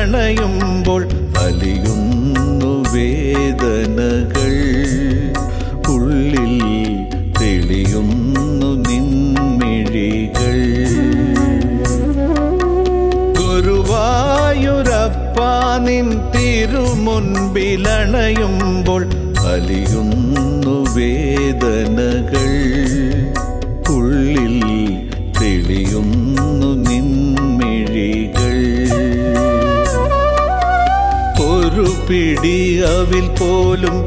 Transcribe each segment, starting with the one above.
മുൻപിലണയുമ്പോൾ അലിയുന്നു വേദനകൾ ഉള്ളിൽ തെളിയുന്നു നിൻമിഴികൾ ഗുരുവായൂരപ്പ നിൻ തിരുമുൻപിലണയുമ്പോൾ അലിയുന്നു വേദനകൾ ഉള്ളിൽ തെളിയുന്നു നിൻമിഴികൾ ഒരു പിടി അവിൽ പോലും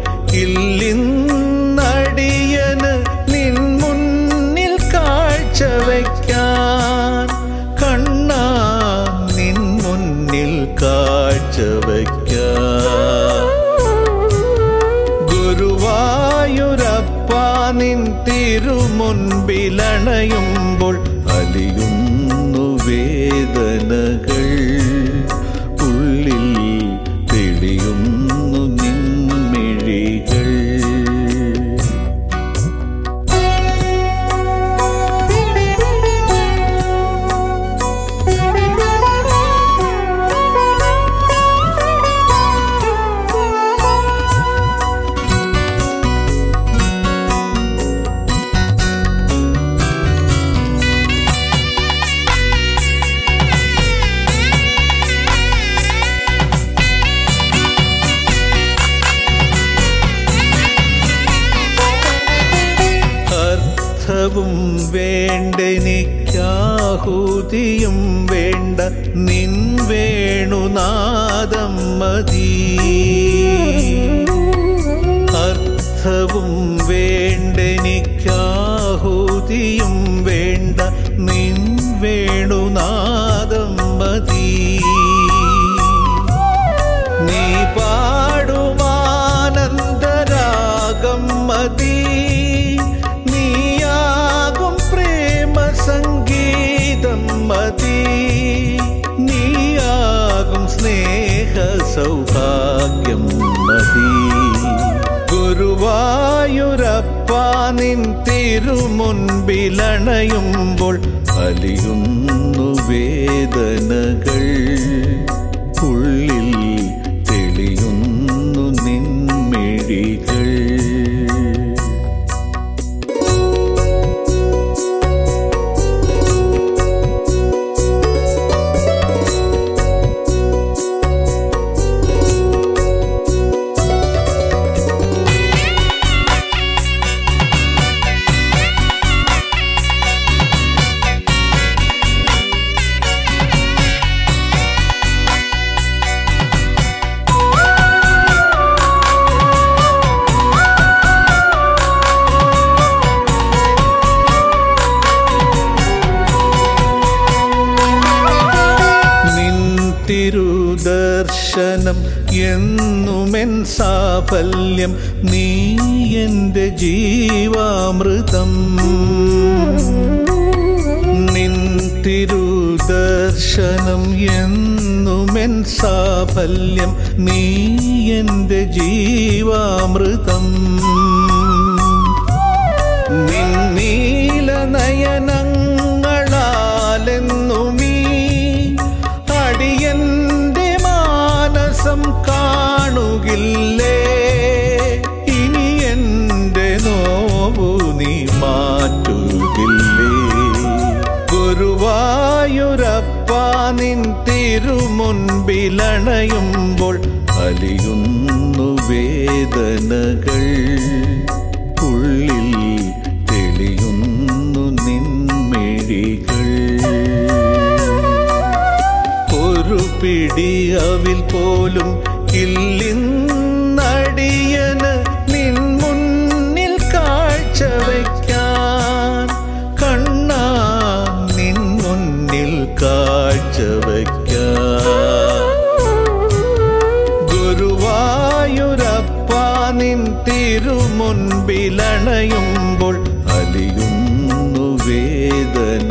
ഇല്ലിന്നടിയന് നിൻ മുന്നിൽ കാഴ്ച വയ്ക്കാൻ കണ്ണാ നിൻ മുന്നിൽ കാഴ്ച വയ്ക്കാൻ ഗുരുവായൂരപ്പ നിൻ തിരുമുൻപിലണയുമ്പോൾ അലിയുന്നു വേദനകൾ ഉള്ളിൽ തെളിയുന്നു നിൻമിഴികൾ അർത്ഥവും വേണ്ടെനിക്കാഹൂതിയും വേണ്ട നിൻ വേണുനാദം മതി അർത്ഥവും വേണ്ടെനിക്കാഹൂതിയും വേണ്ട നിൻ വേണുനാദം മതി നീ പാടുമാനന്ദരാഗം മതി നീയാകും പ്രേമ സംഗീതം മതി നീയാകും സ്നേഹ സൗഭാഗ്യം മതി ഗുരുവായൂരപ്പ നിൻ തിരുമുൻപിലണയുമ്പോൾ അലിയുന്നു വേദനകൾ ഉള്ളിൽ തെളിയുന്നു നിൻമിഴികൾ നിൻ തിരുദർശനം എന്നുമെൻ സാഫല്യം നീ എൻ്റെ ജീവാമൃതം നിൻ തിരുദർശനം എന്നുമെൻ സാഫല്യം നീ എൻ്റെ ജീവാമൃതം നിന്നീല നയനങ്ങളാലെന്നുമീ അടിയന്റെ മാനസം കാണുകില്ലേ ഇനി എൻ്റെ നോവു നീ മാറ്റുകില്ലേ ഗുരുവായൂരപ്പ നിൻ തിരുമുൻപിലണയുമ്പോൾ അലിയുന്നു വേദനകൾ ഉള്ളിൽ തെളിയുന്നു നിൻമിഴികൾ ഒരു പിടി അവിൽ പോലും ഇല്ലിന്നടിയന് നിൻ മുന്നിൽ കാഴ്ച വയ്ക്കാൻ കണ്ണാ നിൻ മുന്നിൽ കാഴ്ച വയ്ക്കാൻ ഗുരുവായൂരപ്പ നിൻ തിരുമുൻപിലണയുമ്പോൾ അലിയുന്നു വേദന